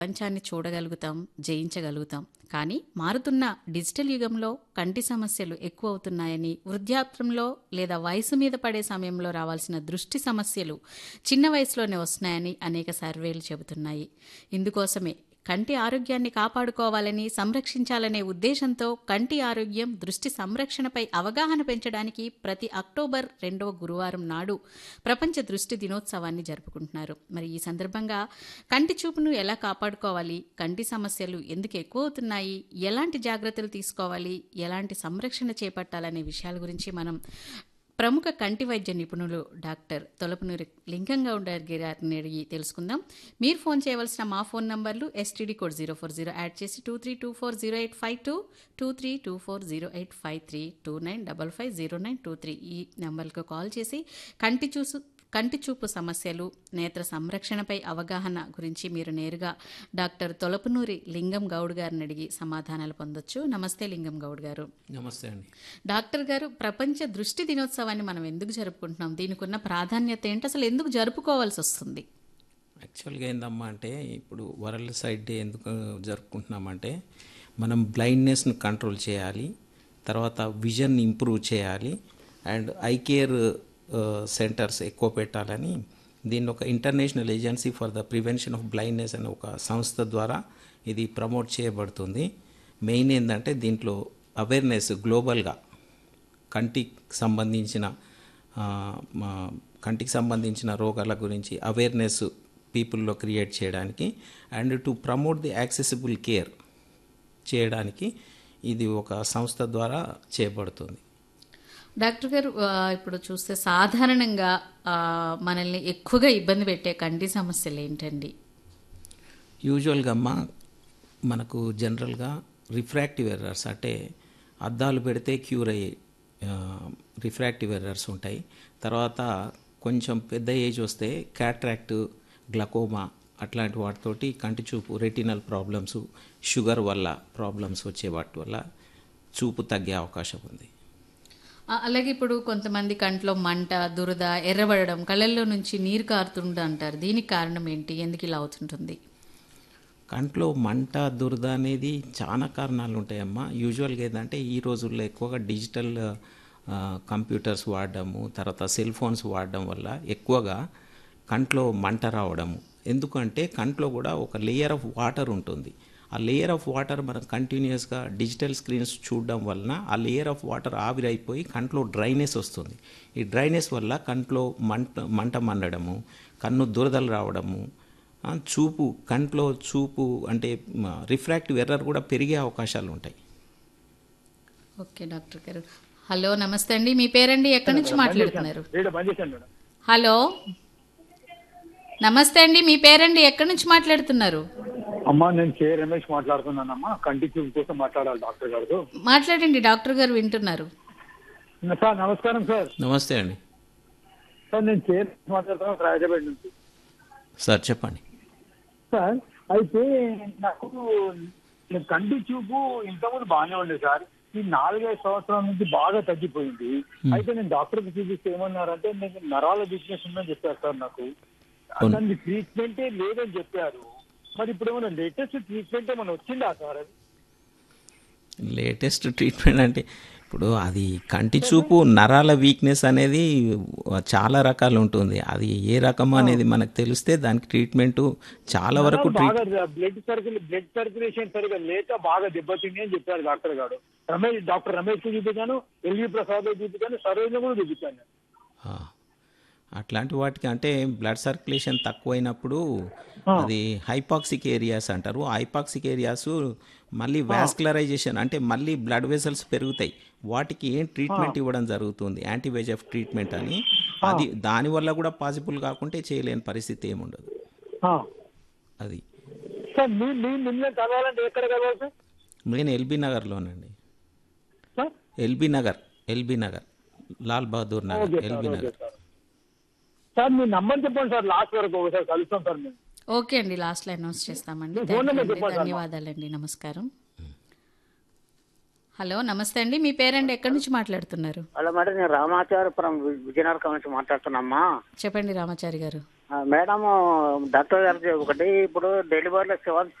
ప్రపంచాన్ని చూడగలుగుతాం జయించగలుగుతాం కానీ మారుతున్న డిజిటల్ యుగంలో కంటి సమస్యలు ఎక్కువ అవుతున్నాయని వృద్ధాప్యంలో లేదా వయసు మీద పడే సమయంలో రావాల్సిన దృష్టి సమస్యలు చిన్న వయసులోనే వస్తున్నాయని అనేక సర్వేలు చెబుతున్నాయి ఇందుకోసమే కంటి ఆరోగ్యాన్ని కాపాడుకోవాలని సంరక్షించాలనే ఉద్దేశంతో కంటి ఆరోగ్యం దృష్టి సంరక్షణపై అవగాహన పెంచడానికి ప్రతి అక్టోబర్ రెండవ గురువారం నాడు ప్రపంచ దృష్టి దినోత్సవాన్ని జరుపుకుంటున్నారు మరి ఈ సందర్భంగా కంటి చూపును ఎలా కాపాడుకోవాలి కంటి సమస్యలు ఎందుకు ఎక్కువ అవుతున్నాయి ఎలాంటి జాగ్రత్తలు తీసుకోవాలి ఎలాంటి సంరక్షణ చేపట్టాలనే విషయాల గురించి మనం ప్రముఖ కంటి వైద్య నిపుణులు డాక్టర్ తొలపనూరి లింగంగౌడ్ గారిని అడిగి తెలుసుకుందాం మీరు ఫోన్ చేయవలసిన మా ఫోన్ నంబర్లు STD code zero four zero add చేసి two three two four zero eight five two two three two four zero eight five three two nine double five zero nine two three ఈ నెంబర్లకు call చేసి కంటి చూసు కంటి చూపు సమస్యలు నేత్ర సంరక్షణపై అవగాహన గురించి మీరు నేరుగా డాక్టర్ తొలపనూరి లింగం గౌడ్ గారిని అడిగి సమాధానాలు పొందొచ్చు నమస్తే లింగం గౌడ్ గారు నమస్తే అండి డాక్టర్ గారు ప్రపంచ దృష్టి దినోత్సవాన్ని మనం ఎందుకు జరుపుకుంటున్నాం దీనికి ఉన్న ప్రాధాన్యత ఏంటి అసలు ఎందుకు జరుపుకోవాల్సి వస్తుంది యాక్చువల్గా ఏందమ్మా అంటే ఇప్పుడు వరల్డ్ సైడ్ డే ఎందుకు జరుపుకుంటున్నామంటే మనం బ్లైండ్నెస్ను కంట్రోల్ చేయాలి తర్వాత విజన్ ఇంప్రూవ్ చేయాలి అండ్ ఐ కేర్ సెంటర్స్ ఎక్కువ పెట్టాలని దీన్ని ఒక international agency for the prevention of blindness అనే ఒక సంస్థ ద్వారా ఇది ప్రమోట్ చేయబడుతుంది మెయిన్ ఏంటంటే దీంట్లో అవేర్నెస్ గ్లోబల్గా కంటికి సంబంధించిన ఆ, మా కంటికి సంబంధించిన రోగాల గురించి అవేర్నెస్ పీపుల్లో క్రియేట్ చేయడానికి and to promote the accessible care చేయడానికి ఇది ఒక సంస్థ ద్వారా చేయబడుతుంది డాక్టర్ గారు ఆ, ఇప్పుడు చూస్తే సాధారణంగా ఆ, మనల్ని ఎక్కువగా ఇబ్బంది పెట్టే కంటి సమస్యలు ఏంటండి యూజువల్గా అమ్మ మనకు జనరల్గా రిఫ్రాక్టివ్ ఎర్రర్స్ అంటే అద్దాలు పెడితే క్యూర్ అయ్యే రిఫ్రాక్టివ్ ఎర్రర్స్ ఉంటాయి తర్వాత కొంచెం పెద్ద ఏజ్ వస్తే క్యాట్రాక్ట్ గ్లకోమా అట్లాంటి వాటితోటి కంటి చూపు రెటినల్ ప్రాబ్లమ్స్ షుగర్ వల్ల ప్రాబ్లమ్స్ వచ్చే వాటి వల్ల చూపు తగ్గే అవకాశం ఉంది ఆ, అలాగే ఇప్పుడు కొంతమంది కంట్లో మంట దురద ఎర్రబడడం కళ్ళల్లో నుంచి నీరు కారుతుండ అంటారు దీనికి కారణం ఏంటి ఎందుకు ఇలా అవుతుంటుంది కంట్లో మంట దురద అనేది చాలా కారణాలు ఉంటాయమ్మా యూజువల్గా ఏంటంటే ఈ రోజుల్లో ఎక్కువగా డిజిటల్ ఆ, కంప్యూటర్స్ వాడడము తర్వాత సెల్ ఫోన్స్ వాడడం వల్ల ఎక్కువగా కంట్లో మంట రావడము ఎందుకంటే కంట్లో కూడా ఒక లేయర్ ఆఫ్ వాటర్ ఉంటుంది ఆ లేయర్ ఆఫ్ వాటర్ మనం కంటిన్యూస్గా డిజిటల్ స్క్రీన్స్ చూడడం వలన ఆ లేయర్ ఆఫ్ వాటర్ ఆవిరైపోయి కంట్లో డ్రైనెస్ వస్తుంది ఈ డ్రైనెస్ వల్ల కంట్లో మంట మంట మండడము కన్ను దురదలు రావడము ఆ, చూపు కంట్లో చూపు అంటే రిఫ్రాక్టివ్ ఎర్రర్ కూడా పెరిగే అవకాశాలు ఉంటాయి ఓకే డాక్టర్ గారు హలో నమస్తే అండి మీ పేరండి ఎక్కడి నుంచి మాట్లాడుతున్నారు రేడియో బంద్ చేశాను మేడం హలో నమస్తే అండి మీ పేరండి ఎక్కడి నుంచి మాట్లాడుతున్నారు అమ్మా నేను కే రమేష్ మాట్లాడుతున్నానమ్మా కంటి చూపు కోసం మాట్లాడాలి డాక్టర్ గారు మాట్లాడండి డాక్టర్ గారు వింటున్నారు సార్ నమస్కారం సార్ నమస్తే అండి సార్ నేను కే రమేష్ మాట్లాడుతున్నాను రాజాపేట నుంచి సార్ చెప్పండి సార్ అయితే నాకు నేను కంటి చూపు ఇంతకుముందు బాగానే ఉండేది సార్ ఈ నాలుగైదు సంవత్సరాల నుంచి బాగా తగ్గిపోయింది అయితే నేను డాక్టర్కి చూపిస్తే ఏమన్నారంటే మీకు నరాల వీక్నెస్ ఉందని చెప్పారు సార్ నాకు దానికి ట్రీట్మెంటే లేదని చెప్పారు మరి ఇప్పుడు ఏమైనా లేటెస్ట్ ట్రీట్మెంట్ ఏమైనా వచ్చిందా సార్ అది లేటెస్ట్ ట్రీట్మెంట్ అంటే ఇప్పుడు అది కంటి చూపు నరాల వీక్నెస్ అనేది చాలా రకాలు ఉంటుంది అది ఏ రకం అనేది మనకు తెలిస్తే దానికి ట్రీట్మెంట్ చాలా వరకు ట్రీట్ బాగా బ్లడ్ సర్కిల్ బ్లడ్ సర్క్యులేషన్ సరిగా లేక బాగా దెబ్బతింది అని చెప్పారు డాక్టర్ గారు రమేష్ డాక్టర్ రమేష్ కి చూపించాను ఎల్వి ప్రసాద్ చూపించాను సరోజన కూడా చూపించాను ఆ, అట్లాంటి వాటికి అంటే బ్లడ్ సర్క్యులేషన్ తక్కువైనప్పుడు అది హైపాక్సిక్ ఏరియాస్ అంటారు హైపాక్సిక్ ఏరియాస్ మళ్ళీ వాస్కులరైజేషన్ అంటే మళ్ళీ బ్లడ్ వెసల్స్ పెరుగుతాయి వాటికి ఏం ట్రీట్మెంట్ ఇవ్వడం జరుగుతుంది యాంటీబయోటిక్ ట్రీట్మెంట్ అని అది దానివల్ల కూడా పాసిబుల్ కాకుంటే చేయలేని పరిస్థితి ఏముండదు అది సార్ మీ మీ మిమ్మల్ని కలవాలంటే ఎక్కడ కలవాలి సార్ నేను ఎల్బీ నగర్లోనండి sir LB Nagar LB Nagar Lal Bahadur Nagar okay sir LB okay Nagar sir sir మీ నంబర్ చెప్పండి సార్ లాస్ట్ వరకు ఒకసారి కలుస్తాం సార్ మేము ఓకే అండి లాస్ట్లో అనౌన్స్ చేస్తామండి మీ ఫోన్ నెంబర్ థాంక్యూ అండి. చెప్పండి సార్. ధన్యవాదాలండి నమస్కారం హలో నమస్తే అండి మీ పేరండి ఎక్కడి నుంచి మాట్లాడుతున్నారు హలో మేడం నేను రామాచారపురం వి- విజయనగరం నుంచి మాట్లాడుతున్నామ్మా చెప్పండి రామాచారి గారు మేడం డాక్టర్ గారు ఒకటి ఇప్పుడు డెలివరీలో సెవెన్